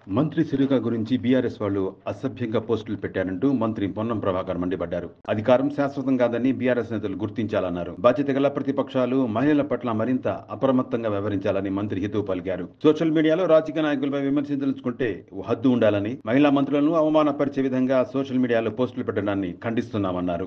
మంత్రి సిరుక గురించి బీఆర్ఎస్ వాళ్ళు అసభ్యంగా పోస్టులు పెట్టారంటూ మంత్రి పొన్నం ప్రభాకర్ మండిపడ్డారు అధికారం శాశ్వతం కాదని బీఆర్ఎస్ నేతలు గుర్తించాలన్నారు బాధ్యత గల ప్రతిపక్షాలు మహిళల పట్ల మరింత అప్రమత్తంగా వ్యవహరించాలని మంత్రి హితవు పలికారు సోషల్ మీడియాలో రాజకీయ నాయకులపై విమర్శించదలుచుకుంటే ఓ హద్దు ఉండాలని మహిళా మంత్రులను అవమానపరిచే విధంగా సోషల్ మీడియాలో పోస్టులు పెట్టడాన్ని ఖండిస్తున్నామన్నారు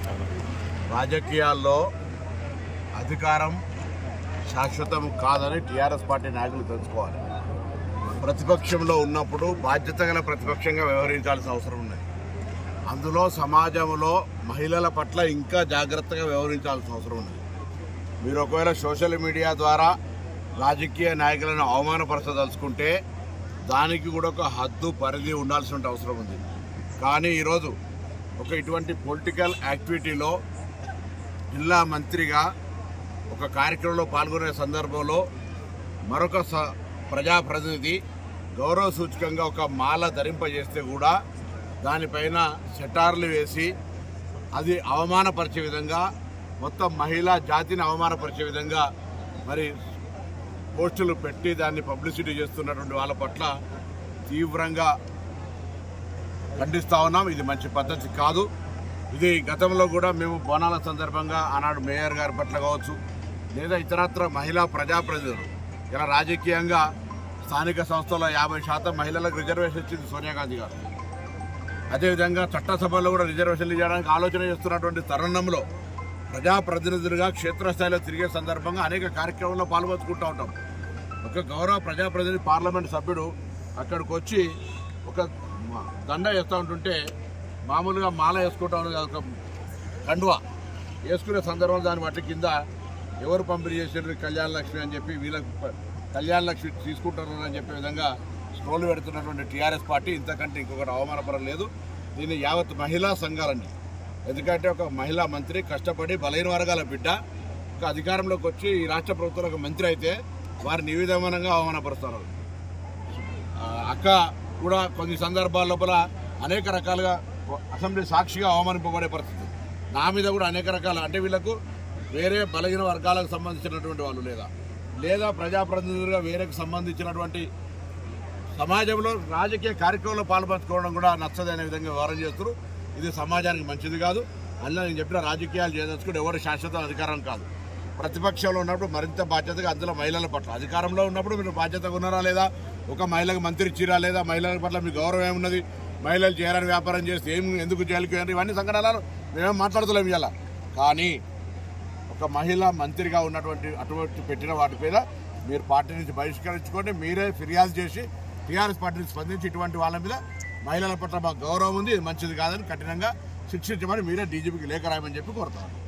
రాజకీయాల్లో అధికారం శాశ్వతం కాదని టీఆర్ఎస్ పార్టీ నాయకులు తెలుసుకోవాలి ప్రతిపక్షంలో ఉన్నప్పుడు బాధ్యత గల ప్రతిపక్షంగా వ్యవహరించాల్సిన అవసరం ఉన్నది అందులో సమాజంలో మహిళల పట్ల ఇంకా జాగ్రత్తగా వ్యవహరించాల్సిన అవసరం ఉన్నది మీరు ఒకవేళ సోషల్ మీడియా ద్వారా రాజకీయ నాయకులను అవమానపరచదలుచుకుంటే దానికి కూడా ఒక హద్దు పరిధి ఉండాల్సిన అవసరం ఉంది కానీ ఈరోజు ఒక ఇటువంటి పొలిటికల్ యాక్టివిటీలో జిల్లా మంత్రిగా ఒక కార్యక్రమంలో పాల్గొనే సందర్భంలో మరొక స ప్రజాప్రతినిధి గౌరవ సూచకంగా ఒక మాల ధరింపజేస్తే కూడా దానిపైన సెటార్లు వేసి అది అవమానపరిచే విధంగా మొత్తం మహిళా జాతిని అవమానపరిచే విధంగా మరి పోస్టులు పెట్టి దాన్ని పబ్లిసిటీ చేస్తున్నటువంటి వాళ్ళ పట్ల తీవ్రంగా ఖండిస్తా ఉన్నాం ఇది మంచి పద్ధతి కాదు ఇది గతంలో కూడా మేము బోనాల సందర్భంగా ఆనాడు మేయర్ గారి పట్ల కావచ్చు లేదా ఇతరత్ర మహిళా ప్రజాప్రతినిధులు ఇలా రాజకీయంగా స్థానిక సంస్థల్లో యాభై శాతం మహిళలకు రిజర్వేషన్ ఇచ్చింది సోనియా గాంధీ గారు అదేవిధంగా చట్టసభలో కూడా రిజర్వేషన్లు చేయడానికి ఆలోచన చేస్తున్నటువంటి తరుణంలో ప్రజాప్రతినిధులుగా క్షేత్రస్థాయిలో తిరిగే సందర్భంగా అనేక కార్యక్రమాల్లో పాల్గొంచుకుంటూ ఉంటాం ఒక గౌరవ ప్రజాప్రతినిధి పార్లమెంట్ సభ్యుడు అక్కడికి వచ్చి ఒక మ- దండ వేస్తూ ఉంటుంటే మామూలుగా మాల వేసుకుంటా ఉన్నది ఒక కండువా వేసుకునే సందర్భంలో దాన్ని బట్టి కింద ఎవరు పంపిణీ చేసారు కళ్యాణ లక్ష్మి అని చెప్పి వీళ్ళకి ప- కళ్యాణ లక్ష్మి తీసుకుంటారు అని చెప్పే విధంగా స్క్రోల్ పెడుతున్నటువంటి టీఆర్ఎస్ పార్టీ ఇంతకంటే ఇంకొకటి అవమానపరం లేదు దీన్ని యావత్ మహిళా సంఘాలండి ఎందుకంటే ఒక మహిళా మంత్రి కష్టపడి బలైన వర్గాల బిడ్డ ఒక అధికారంలోకి వచ్చి ఈ రాష్ట్ర ప్రభుత్వంలో ఒక మంత్రి అయితే వారిని ఈ విధంగా అవమానపరుస్తారు ఆ, అక్క కూడా కొన్ని సందర్భాల లోపల అనేక రకాలుగా అసెంబ్లీ సాక్షిగా అవమానింపబడే పరిస్థితి నా మీద కూడా అనేక రకాల అంటే వీళ్ళకు వేరే బలహీన వర్గాలకు సంబంధించినటువంటి వాళ్ళు లేదా లేదా ప్రజాప్రతినిధులుగా వేరేకి సంబంధించినటువంటి సమాజంలో రాజకీయ కార్యక్రమంలో పాల్పంచుకోవడం కూడా నచ్చదనే విధంగా వ్యవహారం చేస్తారు ఇది సమాజానికి మంచిది కాదు అందులో నేను చెప్పిన రాజకీయాలు చేయదలుచుకుంటే ఎవరు శాశ్వత అధికారం కాదు ప్రతిపక్షంలో ఉన్నప్పుడు మరింత బాధ్యతగా అందులో మహిళల పట్ల అధికారంలో ఉన్నప్పుడు మీరు బాధ్యతగా ఉన్నారా లేదా ఒక మహిళకు మంత్రి ఇచ్చిరా లేదా మహిళల పట్ల మీ గౌరవం ఏమున్నది మహిళలు చేయాలని వ్యాపారం చేస్తే ఏం ఎందుకు జైలుకి వెళ్ళారు ఇవన్నీ సంఘటనలు మేమేం మాట్లాడుతలేము ఇలా కానీ ఒక మహిళ మంత్రిగా ఉన్నటువంటి అటువంటి పెట్టిన వాటిపైన మీరు పార్టీ నుంచి బహిష్కరించుకొని మీరే ఫిర్యాదు చేసి టీఆర్ఎస్ పార్టీ నుంచి స్పందించి ఇటువంటి వాళ్ళ మీద మహిళల పట్ల మాకు గౌరవం ఉంది ఇది మంచిది కాదని కఠినంగా శిక్షించమని మీరే డీజీపీకి లేఖ రాయమని చెప్పి కోరుతాను